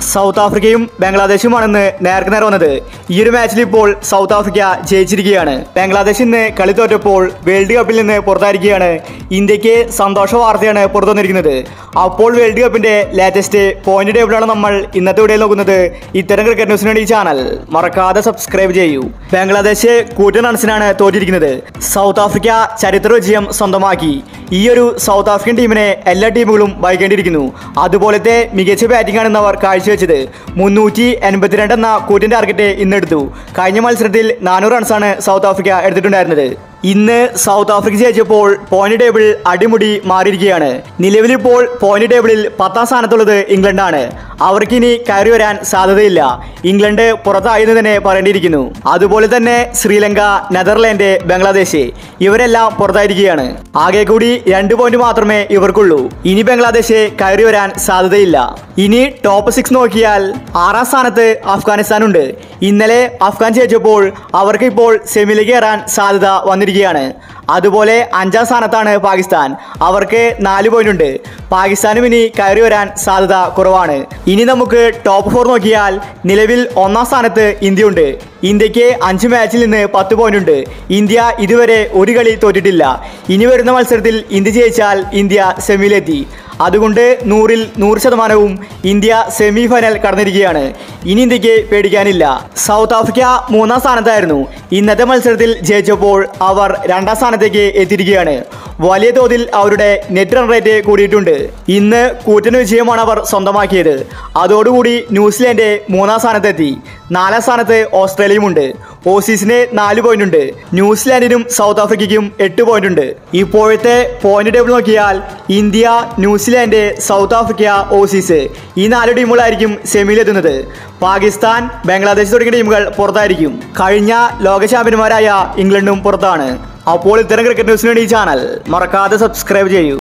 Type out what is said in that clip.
south ആഫ്രിക്കയും ബംഗ്ലാദേശുമാണെന്ന് നേർക്ക് നേരെ വന്നത് ഈ ഒരു മാച്ചിൽ ഇപ്പോൾ സൗത്ത് ആഫ്രിക്ക ജയിച്ചിരിക്കുകയാണ് ബംഗ്ലാദേശ് ഇന്ന് കളി തോറ്റപ്പോൾ വേൾഡ് കപ്പിൽ നിന്ന് പുറത്തായിരിക്കുകയാണ് ഇന്ത്യക്ക് സന്തോഷ വാർത്തയാണ് പുറത്തു വന്നിരിക്കുന്നത് അപ്പോൾ വേൾഡ് കപ്പിന്റെ ലേറ്റസ്റ്റ് പോയിന്റ് ടേബിളാണ് നമ്മൾ ഇന്നത്തെ വീഡിയോയിൽ നോക്കുന്നത് ഇത്തരം ക്രിക്കറ്റ് ന്യൂസിന് വേണ്ടി ഈ ചാനൽ മറക്കാതെ സബ്സ്ക്രൈബ് ചെയ്യൂ ബംഗ്ലാദേശ് കൂറ്റൻ റൺസിനാണ് തോറ്റിരിക്കുന്നത് സൗത്ത് ആഫ്രിക്ക ചരിത്ര വിജയം സ്വന്തമാക്കി ഈ ഒരു സൗത്ത് ആഫ്രിക്കൻ ടീമിനെ എല്ലാ ടീമുകളും വൈകേണ്ടിയിരിക്കുന്നു അതുപോലത്തെ മികച്ച ബാറ്റിംഗ് ആണ് ഇന്ന് അവർ കാഴ്ചവെച്ചത് മുന്നൂറ്റി എൺപത്തിരണ്ട് എന്ന കൂറ്റൻ ടാർഗറ്റ് ഇന്നെടുത്തു കഴിഞ്ഞ മത്സരത്തിൽ നാനൂറ് റൺസാണ് സൗത്ത് ആഫ്രിക്ക എടുത്തിട്ടുണ്ടായിരുന്നത് ഇന്ന് സൗത്ത് ആഫ്രിക്ക ജയിച്ചപ്പോൾ പോയിന്റ് ടേബിൾ അടിമുടി മാറിയിരിക്കുകയാണ് നിലവിലിപ്പോൾ പോയിന്റ് ടേബിളിൽ പത്താം സ്ഥാനത്തുള്ളത് ഇംഗ്ലണ്ടാണ് അവർക്കിനി കയറി വരാൻ സാധ്യതയില്ല ഇംഗ്ലണ്ട് പുറത്തായെന്ന് തന്നെ പറയേണ്ടിയിരിക്കുന്നു അതുപോലെ തന്നെ ശ്രീലങ്ക നെതർലാൻഡ് ബംഗ്ലാദേശ് ഇവരെല്ലാം പുറത്തായിരിക്കുകയാണ് ആകെ കൂടി രണ്ട് പോയിന്റ് മാത്രമേ ഇവർക്കുള്ളൂ ഇനി ബംഗ്ലാദേശ് കയറി വരാൻ സാധ്യതയില്ല ഇനി ടോപ്പ് സിക്സ് നോക്കിയാൽ ആറാം സ്ഥാനത്ത് അഫ്ഗാനിസ്ഥാനുണ്ട് ഇന്നലെ അഫ്ഗാൻ ജയിച്ചപ്പോൾ അവർക്ക് ഇപ്പോൾ സെമിയിലേക്ക് കയറാൻ സാധ്യത വന്നിരിക്കുകയാണ് അതുപോലെ അഞ്ചാം സ്ഥാനത്താണ് പാകിസ്ഥാൻ അവർക്ക് നാല് പോയിന്റ് ഉണ്ട് പാകിസ്ഥാനും ഇനി കയറി വരാൻ സാധ്യത കുറവാണ് ഇനി നമുക്ക് ടോപ്പ് ഫോർ നോക്കിയാൽ നിലവിൽ ഒന്നാം സ്ഥാനത്ത് ഇന്ത്യയുണ്ട് ഇന്ത്യക്ക് അഞ്ച് മാച്ചിൽ നിന്ന് പത്ത് പോയിന്റ് ഉണ്ട് ഇന്ത്യ ഇതുവരെ ഒരു കളി തോറ്റിട്ടില്ല ഇനി വരുന്ന മത്സരത്തിൽ ഇന്ത്യ ജയിച്ചാൽ ഇന്ത്യ സെമിയിലെത്തി അതുകൊണ്ട് നൂറിൽ നൂറ് ശതമാനവും ഇന്ത്യ സെമി ഫൈനൽ കടന്നിരിക്കുകയാണ് ഇനി ഇന്ത്യക്ക് പേടിക്കാനില്ല സൗത്ത് ആഫ്രിക്ക മൂന്നാം സ്ഥാനത്തായിരുന്നു ഇന്നത്തെ മത്സരത്തിൽ ജയിച്ചപ്പോൾ അവർ രണ്ടാം സ്ഥാനത്തേക്ക് എത്തിയിരിക്കുകയാണ് വലിയ തോതിൽ അവരുടെ നെറ്റ് റൺ റേറ്റ് കൂടിയിട്ടുണ്ട് ഇന്ന് കൂറ്റൻ വിജയമാണ് അവർ സ്വന്തമാക്കിയത് അതോടുകൂടി ന്യൂസിലാൻഡ് മൂന്നാം സ്ഥാനത്തെത്തി നാലാം സ്ഥാനത്ത് ഓസ്ട്രേലിയയുമുണ്ട് ഓസീസിന് നാല് പോയിന്റ് ഉണ്ട് ന്യൂസിലാൻഡിനും സൗത്ത് ആഫ്രിക്കയ്ക്കും എട്ട് പോയിന്റ് ഉണ്ട് ഇപ്പോഴത്തെ പോയിന്റ് ടേബിൾ നോക്കിയാൽ India New Zealand South Africa Aussies ഈ നാല് ടീമുകളായിരിക്കും സെമിയിലെത്തുന്നത് പാകിസ്ഥാൻ ബംഗ്ലാദേശ് തുടങ്ങിയ ടീമുകൾ പുറത്തായിരിക്കും കഴിഞ്ഞ ലോക ചാമ്പ്യന്മാരായ ഇംഗ്ലണ്ടും പുറത്താണ് അപ്പോൾ ഇത്തരം ക്രിക്കറ്റ് ന്യൂസിന് വേണ്ടി ഈ ചാനൽ മറക്കാതെ സബ്സ്ക്രൈബ് ചെയ്യൂ